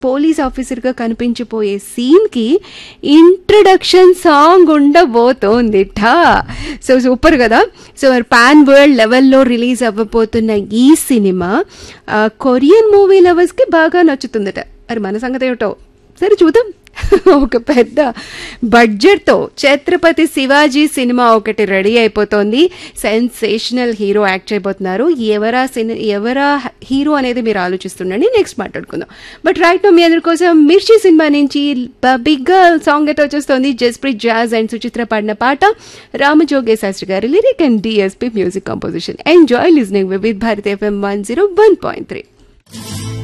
police ఆఫీసర్గా కనిపించిపోయే సీన్కి introduction song ఉండబోతోంది ఠా సో సూపర్ కదా సో మరి పాన్ వరల్డ్ లెవెల్లో రిలీజ్ అవ్వబోతున్న ఈ సినిమా ఆ, కొరియన్ మూవీ లవర్స్కి బాగా నచ్చుతుందట మరి మన సంగతి ఏమిటో సరే చూద్దాం ఒక పెద్ద బడ్జెట్తో ఛత్రపతి శివాజీ సినిమా ఒకటి రెడీ అయిపోతోంది సెన్సేషనల్ హీరో యాక్ట్ చేయబోతున్నారు ఎవరా సిని ఎవరా హీరో అనేది మీరు ఆలోచిస్తుండండి నెక్స్ట్ మాట్లాడుకుందాం బట్ రైట్ మీ అందరి కోసం మిర్చి సినిమా నుంచి బిగ్ సాంగ్ అయితే వచ్చేస్తోంది జస్ప్రీత్ జాజ్ అండ్ సుచిత్ర పాడిన పాట రామజోగే శాస్త్రి గారి lyric and DSP music composition enjoy listening with Bharat FM one zero one point three